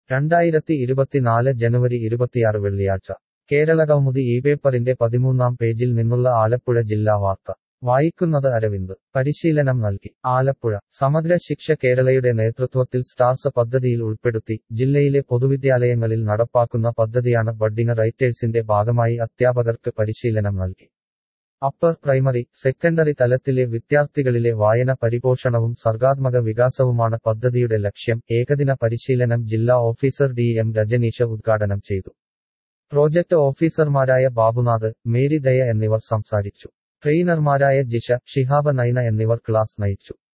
രണ്ടായിരത്തി ഇരുപത്തിനാല് ജനുവരി ഇരുപത്തിയാറ് വെള്ളിയാഴ്ച കേരളകൗമുദി ഈ പേപ്പറിന്റെ പതിമൂന്നാം പേജിൽ നിന്നുള്ള ആലപ്പുഴ ജില്ലാ വാർത്ത വായിക്കുന്നത് അരവിന്ദ് പരിശീലനം നൽകി ആലപ്പുഴ സമഗ്ര ശിക്ഷ കേരളയുടെ നേതൃത്വത്തിൽ സ്റ്റാർസ് പദ്ധതിയിൽ ഉൾപ്പെടുത്തി ജില്ലയിലെ പൊതുവിദ്യാലയങ്ങളിൽ നടപ്പാക്കുന്ന പദ്ധതിയാണ് ബഡ്ഡിംഗ് റൈറ്റേഴ്സിന്റെ ഭാഗമായി അധ്യാപകർക്ക് പരിശീലനം നൽകി അപ്പർ പ്രൈമറി സെക്കൻഡറി തലത്തിലെ വിദ്യാർത്ഥികളിലെ വായന പരിപോഷണവും സർഗാത്മക വികാസവുമാണ് പദ്ധതിയുടെ ലക്ഷ്യം ഏകദിന പരിശീലനം ജില്ലാ ഓഫീസർ ഡി എം രജനീഷ് ഉദ്ഘാടനം ചെയ്തു പ്രോജക്ട് ഓഫീസർമാരായ ബാബുനാഥ് മേരി ദയ എന്നിവർ സംസാരിച്ചു ട്രെയിനർമാരായ ജിഷ ഷിഹാബ നൈന എന്നിവർ ക്ലാസ് നയിച്ചു